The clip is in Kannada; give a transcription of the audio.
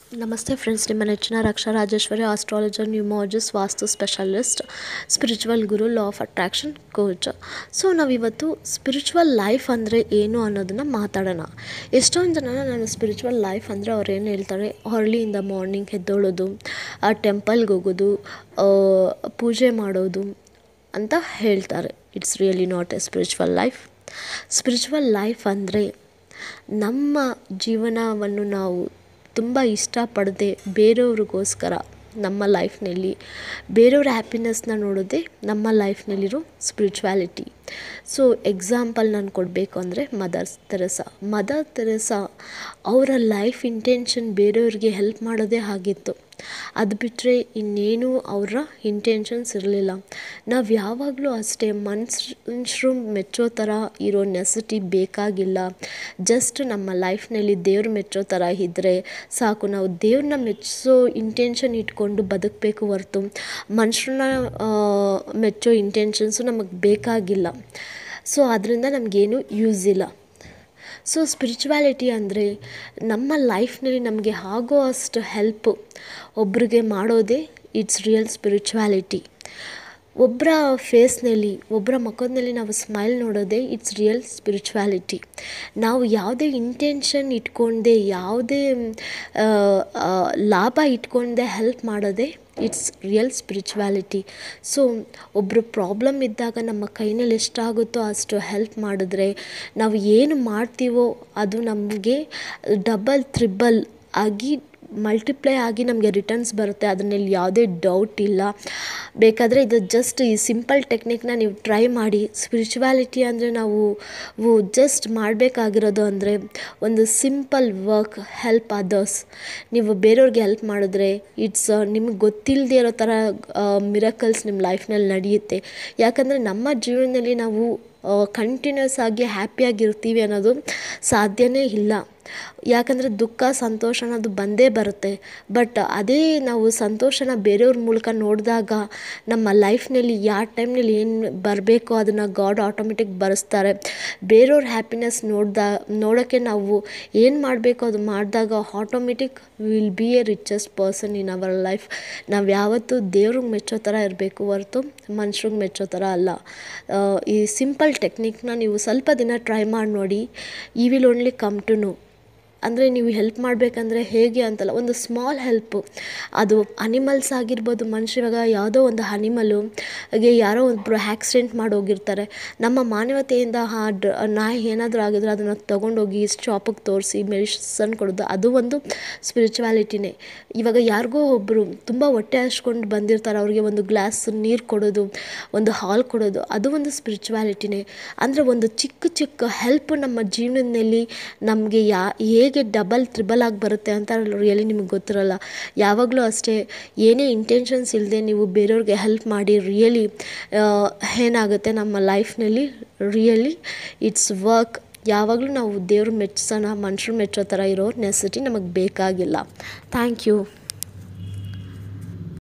ನಮಸ್ತೆ ಫ್ರೆಂಡ್ಸ್ ನಿಮ್ಮ ನೆಚ್ಚಿನ Raksha Rajeshwari astrologer numerologist vastu specialist spiritual guru law of attraction coach so ನಾವಿವತ್ತು ಸ್ಪಿರಿಚುವಲ್ ಲೈಫ್ ಅಂದರೆ ಏನು ಅನ್ನೋದನ್ನು ಮಾತಾಡೋಣ ಎಷ್ಟೊಂದು ಜನ ನಾನು ಸ್ಪಿರಿಚುವಲ್ ಲೈಫ್ ಅಂದರೆ ಅವ್ರು ಏನು ಹೇಳ್ತಾರೆ ಅರ್ಲಿಯಿಂದ ಮಾರ್ನಿಂಗ್ ಎದ್ದೊಳೋದು ಆ ಟೆಂಪಲ್ಗೆ ಹೋಗೋದು ಆ, ಪೂಜೆ ಮಾಡೋದು ಅಂತ ಹೇಳ್ತಾರೆ it's really not a spiritual life spiritual life ಅಂದರೆ ನಮ್ಮ ಜೀವನವನ್ನು ನಾವು ತುಂಬ ಇಷ್ಟಪಡದೆ ಬೇರೆಯವ್ರಿಗೋಸ್ಕರ ನಮ್ಮ ಲೈಫ್ನಲ್ಲಿ ಬೇರೆಯವ್ರ ಹ್ಯಾಪಿನೆಸ್ನ ನೋಡೋದೇ ನಮ್ಮ ಲೈಫ್ನಲ್ಲಿರೋ ಸ್ಪಿರಿಚುವ್ಯಾಲಿಟಿ ಸೊ ಎಕ್ಸಾಂಪಲ್ ನಾನು ಕೊಡಬೇಕು ಅಂದರೆ ಮದರ್ಸ್ ತೆರೆಸ ಮದರ್ ತೆರೆಸ ಅವರ ಲೈಫ್ ಇಂಟೆನ್ಷನ್ ಬೇರೆಯವ್ರಿಗೆ ಹೆಲ್ಪ್ ಮಾಡೋದೇ ಆಗಿತ್ತು ಅದು ಬಿಟ್ಟರೆ ಇನ್ನೇನು ಅವರ ಇಂಟೆನ್ಷನ್ಸ್ ಇರಲಿಲ್ಲ ನಾವು ಯಾವಾಗಲೂ ಅಷ್ಟೇ ಮನುಷ್ಯರು ಮೆಚ್ಚೋ ಥರ ಇರೋ ನೆಸಿಟಿ ಬೇಕಾಗಿಲ್ಲ ಜಸ್ಟ್ ನಮ್ಮ ಲೈಫ್ನಲ್ಲಿ ದೇವ್ರು ಮೆಚ್ಚೋ ಥರ ಇದ್ದರೆ ಸಾಕು ನಾವು ದೇವ್ರನ್ನ ಮೆಚ್ಚಿಸೋ ಇಂಟೆನ್ಷನ್ ಇಟ್ಕೊಂಡು ಬದುಕಬೇಕು ಹೊರ್ತು ಮನುಷ್ಯರನ್ನ ಮೆಚ್ಚೋ ಇಂಟೆನ್ಷನ್ಸು ನಮಗೆ ಬೇಕಾಗಿಲ್ಲ ಸೊ ಅದರಿಂದ ನಮಗೇನು ಯೂಸ್ ಇಲ್ಲ ಸೊ ಸ್ಪಿರಿಚುವ್ಯಾಲಿಟಿ ಅಂದರೆ ನಮ್ಮ ಲೈಫ್ನಲ್ಲಿ ನಮಗೆ ಆಗೋ ಅಷ್ಟು ಹೆಲ್ಪು ಒಬ್ರಿಗೆ ಮಾಡೋದೇ ಇಟ್ಸ್ ರಿಯಲ್ ಸ್ಪಿರಿಚುವ್ಯಾಲಿಟಿ ಒಬ್ಬರ ಫೇಸ್ನಲ್ಲಿ ಒಬ್ಬರ ಮುಖದಲ್ಲಿ ನಾವು ಸ್ಮೈಲ್ ನೋಡೋದೇ ಇಟ್ಸ್ ರಿಯಲ್ ಸ್ಪಿರಿಚುವ್ಯಾಲಿಟಿ ನಾವು ಯಾವುದೇ ಇಂಟೆನ್ಷನ್ ಇಟ್ಕೊಂಡೆ ಯಾವುದೇ ಆ, ಆ, ಲಾಭ ಇಟ್ಕೊಂಡೆ ಹೆಲ್ಪ್ ಮಾಡೋದೇ ಇಟ್ಸ್ ರಿಯಲ್ ಸ್ಪಿರಿಚುವ್ಯಾಲಿಟಿ ಸೊ ಒಬ್ಬರು ಪ್ರಾಬ್ಲಮ್ ಇದ್ದಾಗ ನಮ್ಮ ಕೈನಲ್ಲಿ ಎಷ್ಟಾಗುತ್ತೋ ಅಷ್ಟು ಹೆಲ್ಪ್ ಮಾಡಿದ್ರೆ ನಾವು ಏನು ಮಾಡ್ತೀವೋ ಅದು ನಮಗೆ ಡಬಲ್ ತ್ರಿಬಲ್ ಆಗಿ ಮಲ್ಟಿಪ್ಲೈ ಆಗಿ ನಮಗೆ ರಿಟರ್ನ್ಸ್ ಬರುತ್ತೆ ಅದರಲ್ಲಿ ಯಾವುದೇ ಡೌಟ್ ಇಲ್ಲ ಬೇಕಾದರೆ ಇದು ಜಸ್ಟ್ ಈ ಸಿಂಪಲ್ ಟೆಕ್ನಿಕ್ನ ನೀವು ಟ್ರೈ ಮಾಡಿ ಸ್ಪಿರಿಚುವ್ಯಾಲಿಟಿ ಅಂದರೆ ನಾವು ಜಸ್ಟ್ ಮಾಡಬೇಕಾಗಿರೋದು ಅಂದರೆ ಒಂದು ಸಿಂಪಲ್ ವರ್ಕ್ ಹೆಲ್ಪ್ ಅದರ್ಸ್ ನೀವು ಬೇರೆಯವ್ರಿಗೆ ಹೆಲ್ಪ್ ಮಾಡಿದ್ರೆ ಇಟ್ಸ್ ನಿಮ್ಗೆ ಗೊತ್ತಿಲ್ಲದೆ ಇರೋ ಥರ ಮಿರಕಲ್ಸ್ ನಿಮ್ಮ ಲೈಫ್ನಲ್ಲಿ ನಡೆಯುತ್ತೆ ಯಾಕಂದರೆ ನಮ್ಮ ಜೀವನದಲ್ಲಿ ನಾವು ಕಂಟಿನ್ಯೂಸ್ ಆಗಿ ಹ್ಯಾಪಿಯಾಗಿರ್ತೀವಿ ಅನ್ನೋದು ಸಾಧ್ಯನೇ ಇಲ್ಲ ಯಾಕಂದರೆ ದುಃಖ ಸಂತೋಷ ಅನ್ನೋದು ಬಂದೇ ಬರುತ್ತೆ ಬಟ್ ಅದೇ ನಾವು ಸಂತೋಷನ ಬೇರೆಯವ್ರ ಮೂಲಕ ನೋಡಿದಾಗ ನಮ್ಮ ಲೈಫ್ನಲ್ಲಿ ಯಾವ ಟೈಮ್ನಲ್ಲಿ ಏನು ಬರಬೇಕೋ ಅದನ್ನು ಗಾಡ್ ಆಟೋಮೆಟಿಕ್ ಬರೆಸ್ತಾರೆ ಬೇರೆಯವ್ರ ಹ್ಯಾಪಿನೆಸ್ ನೋಡ್ದಾ ನೋಡೋಕ್ಕೆ ನಾವು ಏನು ಮಾಡಬೇಕು ಅದು ಮಾಡಿದಾಗ automatic will be a richest person in our life ನಾವು ಯಾವತ್ತೂ ದೇವ್ರಿಗೆ ಮೆಚ್ಚೋ ಥರ ಇರಬೇಕು ಹೊರತು ಮನುಷ್ರಿಗೆ ಮೆಚ್ಚೋ ಥರ ಅಲ್ಲ ಆ, ಈ ಸಿಂಪಲ್ ಟೆಕ್ನಿಕ್ನ ನೀವು ಸ್ವಲ್ಪ ದಿನ ಟ್ರೈ ಮಾಡಿ ನೋಡಿ ಈ will only come to know ಅಂದರೆ ನೀವು ಹೆಲ್ಪ್ ಮಾಡಬೇಕಂದ್ರೆ ಹೇಗೆ ಅಂತಲ್ಲ ಒಂದು ಸ್ಮಾಲ್ ಹೆಲ್ಪು ಅದು ಅನಿಮಲ್ಸ್ ಆಗಿರ್ಬೋದು ಮನುಷ್ಯ ಇವಾಗ ಯಾವುದೋ ಒಂದು ಅನಿಮಲು ಹಾಗೆ ಯಾರೋ ಒಬ್ಬರು ಆ್ಯಕ್ಸಿಡೆಂಟ್ ಮಾಡಿ ಹೋಗಿರ್ತಾರೆ ನಮ್ಮ ಮಾನವತೆಯಿಂದ ಆ ಡ್ ನಾಯಿ ಏನಾದರೂ ಆಗಿದ್ರೆ ಅದನ್ನು ತೊಗೊಂಡೋಗಿ ಶಾಪಿಗೆ ತೋರಿಸಿ ಮೆಡಿಸನ್ ಕೊಡೋದು ಅದು ಒಂದು ಸ್ಪಿರಿಚುವ್ಯಾಲಿಟಿನೇ ಇವಾಗ ಯಾರಿಗೋ ಒಬ್ಬರು ತುಂಬ ಹೊಟ್ಟೆ ಹಚ್ಕೊಂಡು ಬಂದಿರ್ತಾರೆ ಅವ್ರಿಗೆ ಒಂದು ಗ್ಲಾಸ್ ನೀರು ಕೊಡೋದು ಒಂದು ಹಾಲು ಕೊಡೋದು ಅದು ಒಂದು ಸ್ಪಿರಿಚುವ್ಯಾಲಿಟಿನೇ ಅಂದರೆ ಒಂದು ಚಿಕ್ಕ ಚಿಕ್ಕ ಹೆಲ್ಪ್ ನಮ್ಮ ಜೀವನದಲ್ಲಿ ನಮಗೆ ಯಾ ಹೇಗೆ ಡಬಲ್ ತ್ರಿಬಲ್ ಆಗಿ ಬರುತ್ತೆ ಅಂತ ರಿಯಲಿ ನಿಮಗೆ ಗೊತ್ತಿರಲ್ಲ ಯಾವಾಗಲೂ ಅಷ್ಟೇ ಏನೇ ಇಂಟೆನ್ಷನ್ಸ್ ಇಲ್ಲದೆ ನೀವು ಬೇರೆಯವ್ರಿಗೆ ಹೆಲ್ಪ್ ಮಾಡಿ ರಿಯಲಿ ಏನಾಗುತ್ತೆ ನಮ್ಮ ಲೈಫ್ನಲ್ಲಿ ರಿಯಲಿ ಇಟ್ಸ್ ವರ್ಕ್ ಯಾವಾಗಲೂ ನಾವು ದೇವ್ರು ಮೆಚ್ಸೋಣ ಮನುಷ್ಯರು ಮೆಚ್ಚೋ ಥರ ಇರೋ ನೆಸಿಟಿ ನಮಗೆ ಬೇಕಾಗಿಲ್ಲ ಥ್ಯಾಂಕ್ ಯು